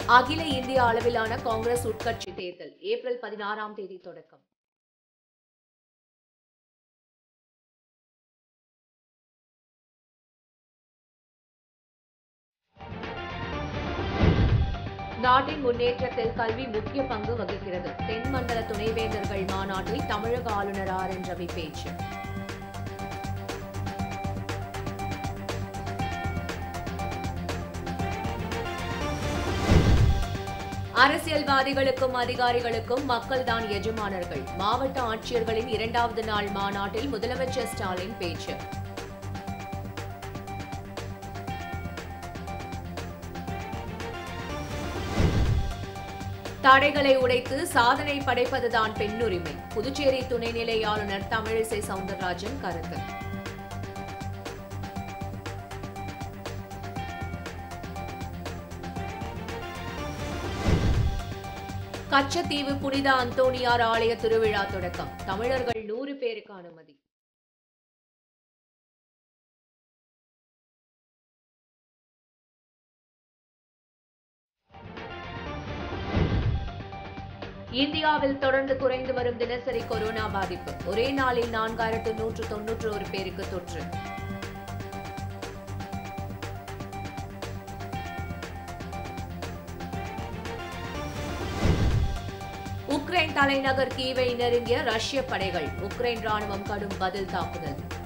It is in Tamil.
அகில இந்திய அளவிலான காங்கிரஸ் உட்கட்சி தேர்தல் ஏப்ரல் பதினாறாம் தேதி தொடக்கம் நாட்டின் முன்னேற்றத்தில் கல்வி முக்கிய பங்கு வகிக்கிறது தென்மண்டல துணைவேந்தர்கள் மாநாட்டில் தமிழக ஆளுநர் ஆர் என் ரவி பேச்சு அரசியல்வாதிகளுக்கும் அதிகாரிகளுக்கும் மக்கள்தான் எஜமானர்கள் மாவட்ட ஆட்சியர்களின் இரண்டாவது நாள் மாநாட்டில் முதலமைச்சர் ஸ்டாலின் பேச்சு தடைகளை உடைத்து சாதனை படைப்பதுதான் பெண்ணுரிமை புதுச்சேரி துணைநிலை ஆளுநர் தமிழிசை சவுந்தரராஜன் கருத்து கச்சத்தீவு புனித அந்தோணியார் ஆலய திருவிழா தொடக்கம் தமிழர்கள் நூறு பேருக்கு அனுமதி இந்தியாவில் தொடர்ந்து குறைந்து வரும் தினசரி கொரோனா பாதிப்பு ஒரே நாளில் நான்காயிரத்து நூற்று தொன்னூற்று ஒரு பேருக்கு தொற்று உக்ரைன் தலைநகர் கீவை நெருங்கிய ரஷ்ய படைகள் உக்ரைன் ராணுவம் கடும் பதில் தாக்குதல்